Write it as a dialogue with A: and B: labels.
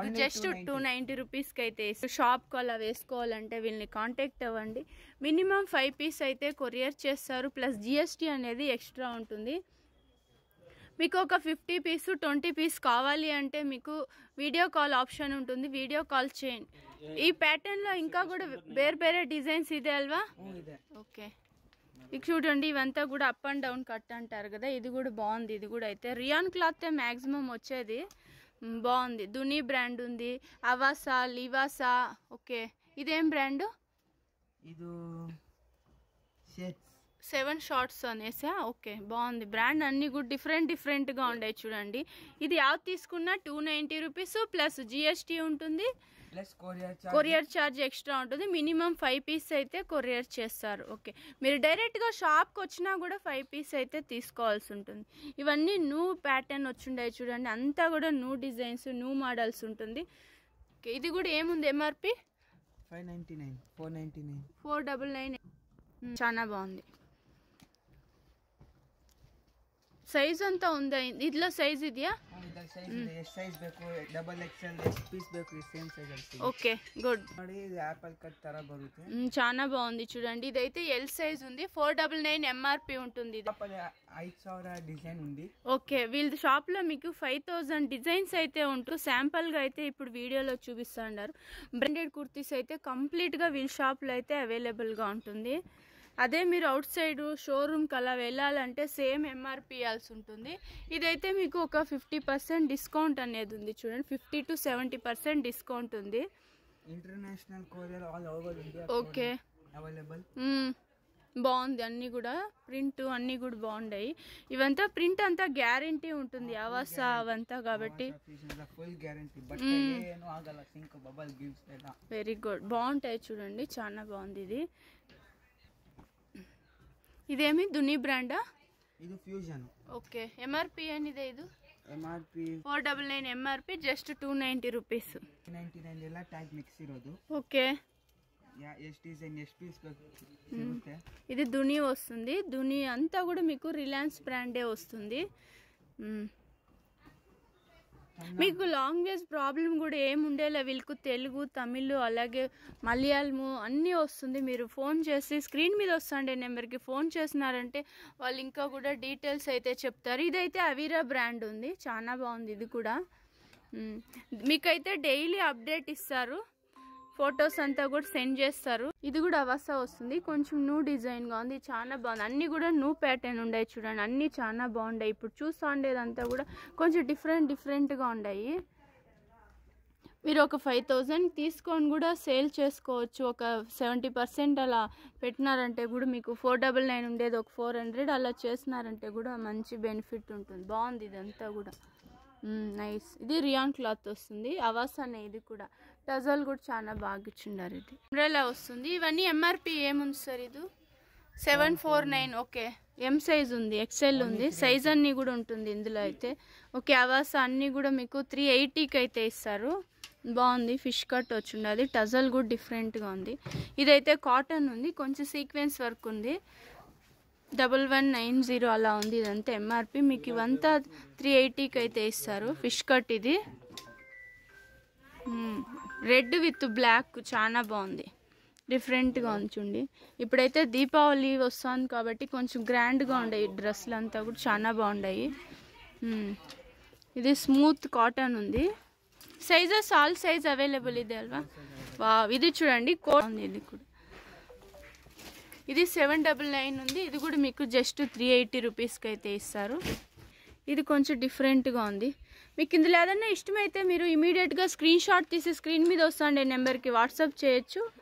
A: Only
B: just two ninety రూపీస్కి అయితే షాప్కి అలా వేసుకోవాలంటే వీళ్ళని కాంటాక్ట్ అవ్వండి మినిమం ఫైవ్ పీస్ అయితే కొరియర్ చేస్తారు ప్లస్ జిఎస్టీ అనేది ఎక్స్ట్రా ఉంటుంది మీకు ఒక ఫిఫ్టీ పీస్ ట్వంటీ పీస్ కావాలి అంటే మీకు వీడియో కాల్ ఆప్షన్ ఉంటుంది వీడియో కాల్ చేయండి ఈ ప్యాటర్న్లో ఇంకా కూడా వేరే వేరే డిజైన్స్ ఇదే అల్వా
A: ಹ್ಞೂ ಇದೆ
B: ఓకే ఇక చూడండి ఇవంతా కూడా అప్ అండ్ డౌన్ కట్ అంటారు కదా ఇది కూడా బాగుంది ఇది కూడా అయితే రియాన్ క్లాత్ మ్యాక్సిమం వచ్చేది మ్, బాగుంది దుని బ్రాండ్ ఉంది అవాసా లివాసా ఓకే ఇదేం బ్రాండ్
A: ಇದು ಶೇಟ್ಸ್
B: సెవెన్ షార్ట్స్ అనేసా ఓకే బాగుంది బ్రాండ్ అన్ని కూడా డిఫరెంట్ డిఫరెంట్గా ఉన్నాయి చూడండి ఇది యావ్ తీసుకున్నా two ninety rupees plus GST ఉంటుంది
A: plus courier charge
B: courier charge extra ఉంటుంది మినిమం ఫైవ్ పీస్ అయితే కొరియర్ చేస్తారు ఓకే మీరు డైరెక్ట్గా షాప్కి వచ్చినా కూడా ఫైవ్ పీస్ అయితే తీసుకోవాల్సి ఉంటుంది ఇవన్నీ న్యూ ప్యాటర్న్ వచ్చిండే చూడండి అంతా కూడా న్యూ డిజైన్స్ న్యూ మోడల్స్ ఉంటుంది ఓకే ఇది కూడా ఏముంది MRP
A: five ninety nine four ninety nine
B: four double nine చాలా బాగుంది సైజ్ అంతా ఉందా ఇదిలో సైజ్ ಇದೆಯా
A: ಇದ್ರಲ್ಲಿ ಸೈಜ್ ಇದೆ ಎಷ್ಟು ಸೈಜ್ ಬೇಕು ಡಬಲ್ ಎಕ್ಸೆಲ್ ಎಷ್ಟು ಪೀಸ್ ಬೇಕು ಈ ಸೇಮ್ ಸೈಜ್ ಅಲ್ಲಿ ಸಿಗುತ್ತೆ.
B: ఓకే గుడ్
A: ನೋಡಿ ಇದು ಆಪಲ್ ಕಟ್ ತರ ಬರುತ್ತೆ
B: మ్, చాలా బాగుంది చూడండి ఇదైతే ఎల్ సైజ్ ఉంది ఫోర్ డబల్ నైన్ ఎంఆర్పి ఉంటుంది ఇది
A: ಆಪಲ್ ఐదు ಸಾವಿರ డిజైన్ ఉంది
B: ఓకే వీళ్ళ షాప్లో మీకు ఫైవ్ థౌజండ్ డిజైన్స్ అయితే ఉంటూ శాంపుల్గా అయితే ఇప్పుడు వీడియోలో చూపిస్తున్నారు బ్రాండెడ్ కుర్తీస్ అయితే కంప్లీట్గా వీళ్ళ షాప్లో అయితే అవైలబుల్గా ఉంటుంది అదే మీరు అవుట్ సైడ్ షోరూమ్కి అలా వెళ్ళాలంటే సేమ్ ఎంఆర్పి ఇవ్వాల్సి ఉంటుంది ఇదైతే మీకు ఒక ఫిఫ్టీ పర్సెంట్ డిస్కౌంట్ అనేది ఉంది చూడండి fifty to seventy percent discount ఉంది
A: international courier all over India
B: okay
A: available
B: మ్మ్. బాగుంది అన్నీ కూడా ప్రింట్ అన్నీ కూడా బాగున్నాయి ఇవంతా ప్రింట్ అంతా గ్యారంటీ ఉంటుంది అవాస అవంతా కాబట్టి
A: ఫుల్ గ్యారంటీ బట్ ಏನು ಆಗಲ್ಲ ಸಿಂಕ್ ಬಬಲ್ ಗಿವ್ಸ್ ಎಲ್ಲ
B: వెరీ గుడ్ బాగుంటాయి చూడండి చాలా బాగుంది ఇది ఇదేమి దుని బ్రాండా
A: ಇದು ಫ್ಯೂಷನ್
B: ఓకే ఎంఆర్పి ಏನಿದೆ ಇದು
A: M R P
B: four double nine MRP just two ninety rupees
A: ninety nine ಎಲ್ಲ ಟ್ಯಾಗ್ ಮಿಕ್ಸ್ ಇರೋದು
B: ఓకే
A: ಯಾ ಎಷ್ಟು ಡಿಸೈನ್ ಎಷ್ಟು ಪೀಸ್ ಸಿಗುತ್ತೆ
B: ఇది దుని వస్తుంది దుని అంతా కూడా మీకు రిలయన్స్ బ్రాండే వస్తుంది మ్మ్. మీకు లాంగ్వేజ్ ప్రాబ్లం కూడా ఏముండేలా వీళ్ళకు తెలుగు తమిళ్ అలాగే మలయాళము అన్నీ వస్తుంది మీరు ఫోన్ చేసి స్క్రీన్ మీద వస్తుండే నెంబర్కి ఫోన్ చేసినారంటే వాళ్ళు ఇంకా కూడా డీటెయిల్స్ అయితే చెప్తారు ఇదైతే అవీరా బ్రాండ్ ఉంది చాలా బాగుంది ఇది కూడా మ్మ్. మీకైతే డైలీ అప్డేట్ ఇస్తారు ఫొటోస్ అంతా కూడా సెండ్ చేస్తారు ఇది కూడా అవసా వస్తుంది కొంచెం న్యూ డిజైన్ గా ఉంది చాలా బాగుంది అన్ని కూడా న్యూ ప్యాటర్న్ ఉన్నాయి చూడండి అన్ని చాలా బాగున్నాయి ఇప్పుడు చూస్తా ఉండేదంతా కూడా కొంచెం డిఫరెంట్ డిఫరెంట్ గా ఉన్నాయి మీరు ఒక ఫైవ్ థౌజండ్ తీసుకొని కూడా సేల్ చేసుకోవచ్చు ఒక సెవెంటీ పర్సెంట్ అలా పెట్టినారంటే కూడా మీకు ఫోర్ డబల్ నైన్ ఉండేది ఒక ఫోర్ హండ్రెడ్ అలా చేసినారంటే కూడా మంచి బెనిఫిట్ ఉంటుంది బాగుంది ఇదంతా కూడా నైస్ ఇది రియాన్ క్లాత్ వస్తుంది అవాస్ అనే ఇది కూడా టజల్ కూడా చాలా బాగా ఇచ్చిండారు ఇది అంబ్రెలా వస్తుంది ఇవన్నీ ఎంఆర్పి ఏముంది సార్ ఇది seven four nine okay M size ఉంది ఎక్సెల్ ఉంది సైజ్ అన్ని కూడా ఉంటుంది ఇందులో అయితే ఓకే అవాస అన్ని కూడా మీకు త్రీ ఎయిటీకి అయితే ఇస్తారు బాగుంది ఫిష్ కట్ వచ్చిండది టజల్ కూడా డిఫరెంట్గా ఉంది ఇదైతే కాటన్ ఉంది కొంచెం సీక్వెన్స్ వర్క్ ఉంది డబల్ వన్ నైన్ జీరో అలా ఉంది ఇదంతా ఎంఆర్పి మీకు ఇవంతా త్రీ ఎయిటీకి అయితే ఇస్తారు ఫిష్ కట్ ఇది రెడ్ విత్ బ్లాక్ చాలా బాగుంది డిఫరెంట్గా ఉంది చూడండి ఇప్పుడైతే దీపావళి వస్తుంది కాబట్టి కొంచెం గ్రాండ్గా ఉన్నాయి డ్రెస్సులు అంతా కూడా చాలా బాగున్నాయి మ్మ్. ఇది స్మూత్ కాటన్ ఉంది సైజెస్ ఆల్ సైజ్ అవైలబుల్ ఇది అల్వా వా ఇది చూడండి కోట్ ఉంది ఇది కూడా ఇది సెవెన్ డబల్ నైన్ ఉంది ఇది కూడా మీకు జస్ట్ త్రీ ఎయిటీ రూపీస్కి అయితే ఇస్తారు ఇది కొంచెం డిఫరెంట్గా ఉంది మీకు ఇందులో ఏదైనా ఇష్టమైతే మీరు ఇమీడియట్గా స్క్రీన్ షాట్ తీసి స్క్రీన్ మీద వస్తుండే నెంబర్కి వాట్సాప్ చేయొచ్చు